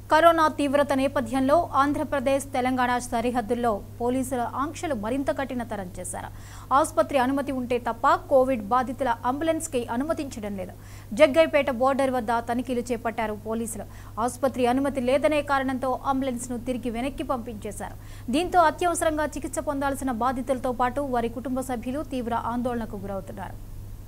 corona తీవ్రత నేపథ్యంలో ఆంధ్రప్రదేశ్ తెలంగాణ సరిహద్దుల్లో పోలీసుల ఆంక్షలు మరింత కఠినతరం చేశారు ఆసుపత్రి అనుమతి ఉంటే తప్ప కోవిడ్ బాధితుల అంబులెన్స్కి అనుమతించడం లేదు జగ్గైపేట బోర్డర్ వద్ద తనిఖీలు చేపట్టారు పోలీసులు ఆసుపత్రి అనుమతి లేదనే కారణంతో అంబులెన్స్ను తిరిగి వెనక్కి పంపించేశారు దీంతో అత్యవసరంగా చికిత్స పొందాల్సిన బాధితులతో పాటు వారి కుటుంబ సభ్యులు తీవ్ర ఆందోళనకు గురవుతున్నారు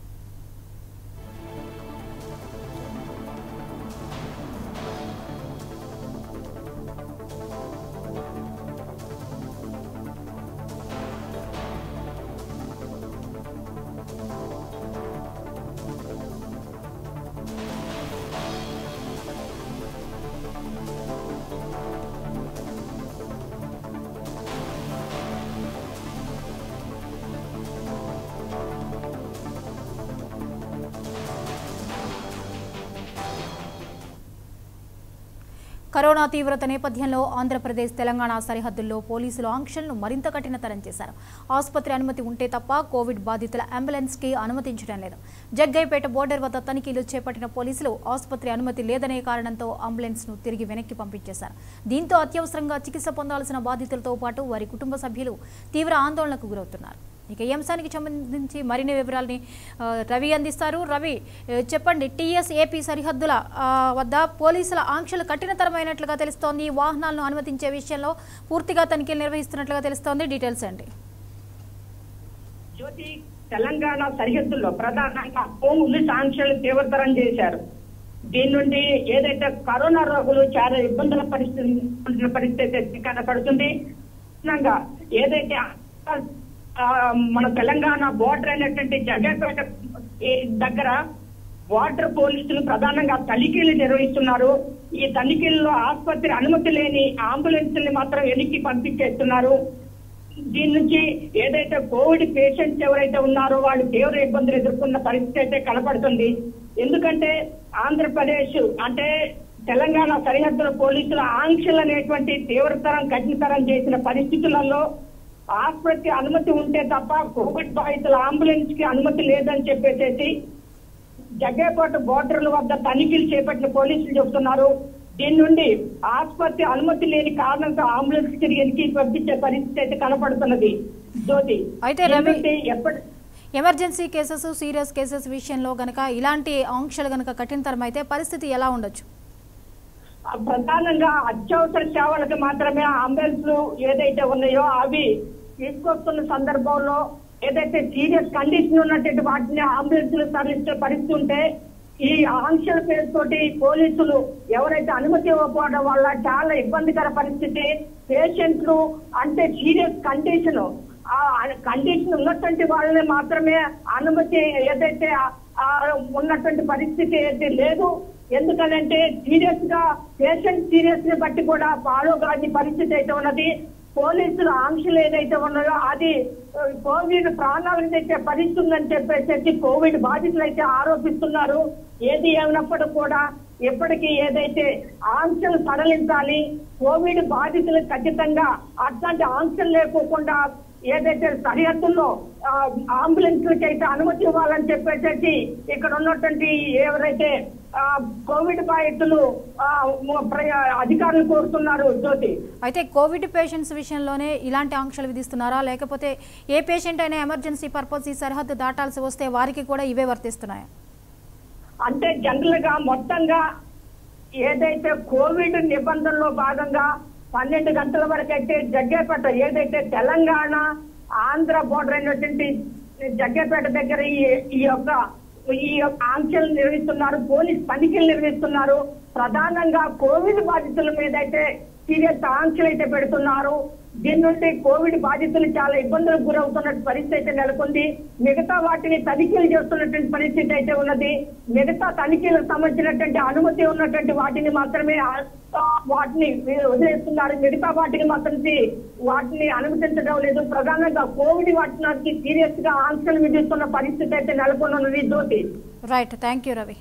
కరోనా తీవ్రత నేపథ్యంలో ఆంధ్రప్రదేశ్ తెలంగాణ సరిహద్దుల్లో పోలీసులు ఆంక్షలను మరింత కఠినతరం చేశారు ఆసుపత్రి అనుమతి ఉంటే తప్ప కోవిడ్ బాధితుల అంబులెన్స్కి అనుమతించడం లేదు జగ్గైపేట బోర్డర్ వద్ద తనిఖీలు చేపట్టిన పోలీసులు ఆసుపత్రి అనుమతి లేదనే కారణంతో అంబులెన్స్ను తిరిగి వెనక్కి పంపించేశారు దీంతో అత్యవసరంగా చికిత్స పొందాల్సిన బాధితులతో పాటు వారి కుటుంబ సభ్యులు తీవ్ర ఆందోళనకు గురవుతున్నారు ఇక ఈ అంశానికి సంబంధించి మరిన్ని వివరాలని ఆ, రవి అందిస్తారు రవి ఆ, చెప్పండి టీఎస్ ఏపీ సరిహద్దుల ఆ, వద్ద పోలీసుల ఆంక్షలు కఠినతరమైనట్లుగా తెలుస్తోంది ఈ వాహనాలను అనుమతించే విషయంలో పూర్తిగా తనిఖీలు నిర్వహిస్తున్నట్లుగా తెలుస్తోంది డీటెయిల్స్ అండి జ్యోతి తెలంగాణ సరిహద్దుల్లో ప్రధానంగా పోలీసు ఆంక్షలు తీవ్రతరం చేశారు దీని నుండి ఏదైతే కరోనా రోగులు చాలా ఇబ్బందుల పరిస్థితి పరిస్థితి అయితే కనపడుతుంది ముఖ్యంగా ఏదైతే ఆ, మన తెలంగాణ బోర్డర్ అయినటువంటి జగన్పేట ఈ దగ్గర వాటర్ పోలీసులు ప్రధానంగా తనిఖీలు నిర్వహిస్తున్నారు ఈ తనిఖీల్లో ఆసుపత్రి అనుమతి లేని అంబులెన్స్ని మాత్రం వెనక్కి పంపించేస్తున్నారు దీని నుంచి ఏదైతే కోవిడ్ పేషెంట్స్ ఎవరైతే ఉన్నారో వాళ్ళు తీవ్ర ఇబ్బందులు ఎదుర్కొన్న పరిస్థితి అయితే కనపడుతుంది ఎందుకంటే ఆంధ్రప్రదేశ్ అంటే తెలంగాణ సరిహద్దుల పోలీసుల ఆంక్షలు అనేటువంటి తీవ్రతరం కఠినతరం చేసిన పరిస్థితులలో ఆసుపత్రి అనుమతి ఉంటే తప్ప కోవిడ్ బాధితుల అంబులెన్స్ కి అనుమతి లేదని చెప్పేసి జగ్గేపేట బోర్డర్ల వద్ద తనిఖీలు చేపట్టిన పోలీసులు చెబుతున్నారు దీని నుండి ఆసుపత్రి అనుమతి లేని కారణంతో అంబులెన్స్ తిరిగి వెనక్కి పంపించే పరిస్థితి అయితే కనపడుతున్నది జ్యోతి అయితే రవి- ఏంటంటే ఎప్పటి ఎమర్జెన్సీ కేసెస్ సీరియస్ కేసెస్ విషయంలో గనక ఇలాంటి ఆంక్షలు గనక కఠినతరం అయితే పరిస్థితి ఎలా ఉండొచ్చు ఆ ప్రధానంగా అత్యవసర సేవలకు మాత్రమే అంబులెన్స్ ఏదైతే ఉన్నాయో అవి తీసుకొస్తున్న సందర్భంలో ఏదైతే సీరియస్ కండిషన్ ఉన్నటువంటి వాటిని అంబులెన్స్ తరలించే పరిస్థితి ఉంటే ఈ ఆంక్షల పేరుతోటి పోలీసులు ఎవరైతే అనుమతి ఇవ్వకపోవడం వల్ల చాలా ఇబ్బందికర పరిస్థితి పేషెంట్లు అంటే సీరియస్ కండిషన్ ఆ కండిషన్ ఉన్నటువంటి వాళ్ళని మాత్రమే అనుమతి ఏదైతే ఆ- ఆ ఉన్నటువంటి పరిస్థితి అయితే లేదు ఎందుకనంటే సీరియస్ గా పేషెంట్ సీరియస్ ని బట్టి కూడా ఫాలో కాని పరిస్థితి అయితే ఉన్నది పోలీసుల ఆంక్షలు ఏదైతే ఉన్నాయో అది ఆ, కోవిడ్ ప్రాణాలను తెచ్చే పరిస్థితి ఉందని చెప్పేసి కోవిడ్ బాధితులు అయితే ఆరోపిస్తున్నారు ఏది ఏమైనప్పటికీ కూడా ఇప్పటికీ ఏదైతే ఆంక్షలు సడలించాలి కోవిడ్ బాధితులు ఖచ్చితంగా అట్లాంటి ఆంక్షలు లేకోకుండా ఏదైతే సరిహద్దుల్లో ఆ, అంబులెన్స్లకి అయితే అనుమతి ఇవ్వాలని చెప్పేసి ఇక్కడ ఉన్నటువంటి ఎవరైతే ఆ, కోవిడ్ బాధితులు ఆ, మ- ప్ర- అధికారులు కోరుతున్నారు జ్యోతి అయితే కోవిడ్ పేషెంట్స్ విషయంలోనే ఇలాంటి ఆంక్షలు విధిస్తున్నారా లేకపోతే ఏ పేషెంట్ అయినా ఎమర్జెన్సీ పర్పస్ ఈ సరిహద్దు దాటాల్సి వస్తే వారికి కూడా ఇవే వర్తిస్తున్నాయా అంటే జనరల్ గా మొత్తంగా ఏదైతే కోవిడ్ నిబంధనలో భాగంగా పన్నెండు గంటల వరకు అయితే జగ్గేపేట ఏదైతే తెలంగాణ ఆంధ్ర బోర్డర్ అయినటువంటి జగ్గేపేట దగ్గర ఈ ఈ యొక్క ఈ యొక్క ఆంక్షలు నిర్వహిస్తున్నారు పోలీస్ తనిఖీలు నిర్వహిస్తున్నారు ప్రధానంగా కోవిడ్ బాధితుల మీద అయితే సీరియస్ ఆంక్షలు అయితే పెడుతున్నారు దీని నుండి కోవిడ్ బాధితులు చాలా ఇబ్బందులకు గురవుతున్న పరిస్థితి అయితే నెలకొంది మిగతా వాటిని తనిఖీలు చేస్తున్నటువంటి పరిస్థితి అయితే ఉన్నది మిగతా తనిఖీలకు సంబంధించినటువంటి అనుమతి ఉన్నటువంటి వాటిని మాత్రమే ఆ- ఆ వాటిని వదిలేస్తున్నారు మిగతా వాటిని మాత్రం తి- వాటిని అనుమతించడం లేదు ప్రధానంగా కోవిడ్ వాటికి సీరియస్ గా ఆంక్షలు విధిస్తున్న పరిస్థితి అయితే నెలకొని ఉన్నది Jyothi right thank you Ravi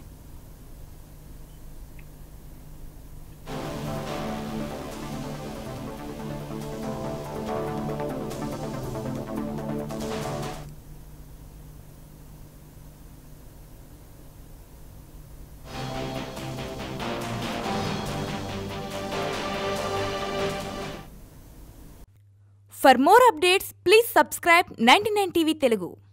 for more updates please subscribe ninety TV Telugu